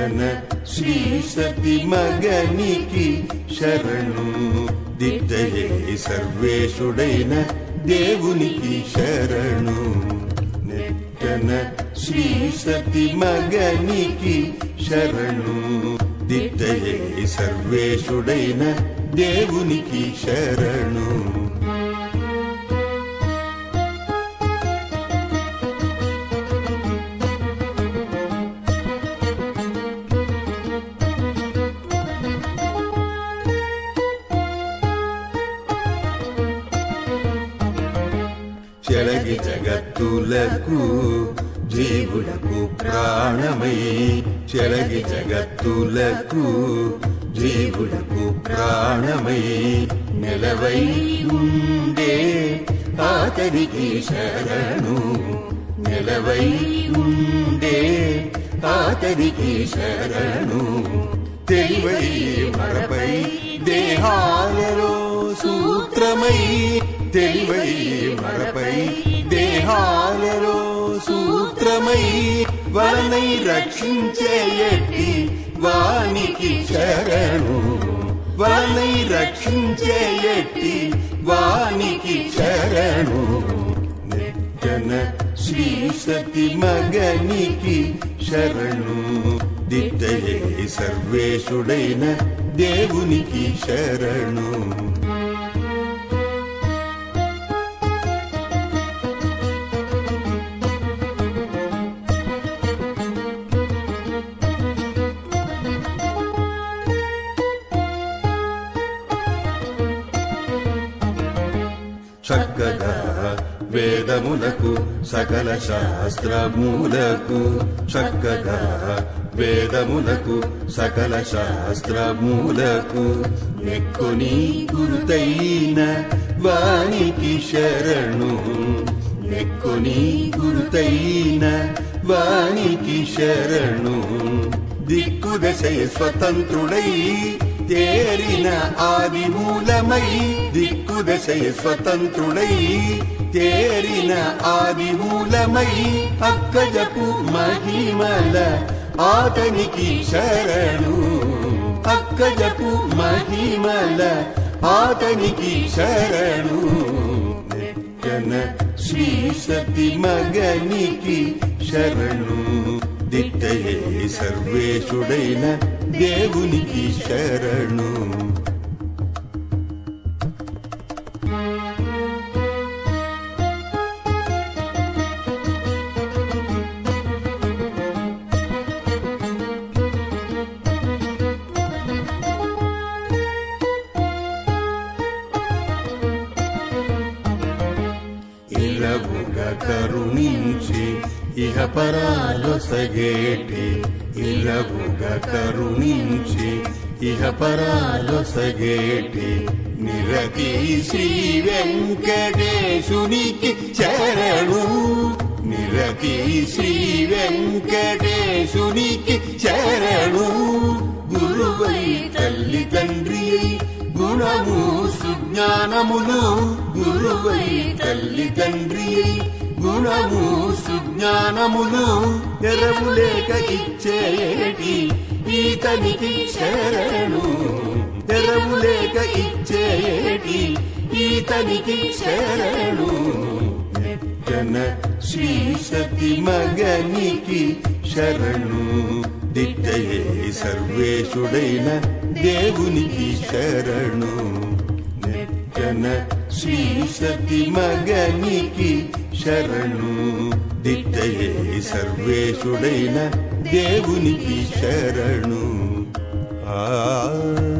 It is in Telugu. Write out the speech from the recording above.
నెట్టన శ్రీ సతి మగనికి శరణు దిట్టయే సర్వేశుడైన దేవునికి శరణు నెట్టన శ్రీ సతి మగనికి శరణు దిట్టయే సర్వేశుడైన దేవునికి శరణు చెలగి జగత్తులకు జీవులకు ప్రాణమై చెలగి జగత్తులకు జీవులకు ప్రాణమై నెలవై ఉండే ఆతనికి శరణు నెలవై ఉండే ఆతనికి శరణు తెలివై మరపై దేహాలలో సూత్రమై తెలివై మరపై దేహాలలో సూత్రమై వలనై రక్షించే ఎట్టి వానికి శరణు వలనై రక్షించే ఎట్టి వానికి శరణు నెట్టన శ్రీ సతి మగనికి శరణు దిట్టయే సర్వేశుడైన దేవునికి శరణు చక్కగా వేదములకు సకల శాస్త్రములకు చక్కగా వేదములకు సకల శాస్త్రములకు నెక్కుని గురుతైన వానికి శరణు నెక్కుని గురుతైన వానికి శరణు దిక్కుదశయ స్వతంత్రుడై తేరిన ఆది మూలమై దిక్కుదశయ స్వతంత్రుడై తేరిన ఆది మూలమై అక్కజపు మహిమల ఆతనికి శరణు అక్కజపు మహిమల ఆతనికి శరణు నెక్కన శ్రీ సతి మగనికి శరణు దిట్టయే సర్వేశుడైన దేవునికి శరణు ఇలవుగా కరుణించి ఇహ పరాలొసగేటి ఇలవుగా కరుణించి ఇహ పరాలొసగేటి నిరతి శ్రీ వెంకటేశునికి శరణు నిరతి శ్రీ వెంకటేశునికి శరణు గురువై తల్లి తండ్రి గుణము సుజ్ఞానములు గురువై తల్లి తండ్రి గుణము సుజ్ఞానములు ఎరవు లేక ఇచ్చేటి ఈతనికి శరణు ఎరవు లేక ఇచ్చేటి ఈతనికి శరణు నెట్టన శ్రీ సతి మగనికి శరణు దిట్టయే సర్వేశుడైన దేవునికి శరణు నెట్టన శ్రీ సతి మగనికి శరణు దిట్టయే సర్వేశుడైన దేవునికి శరణు ఆ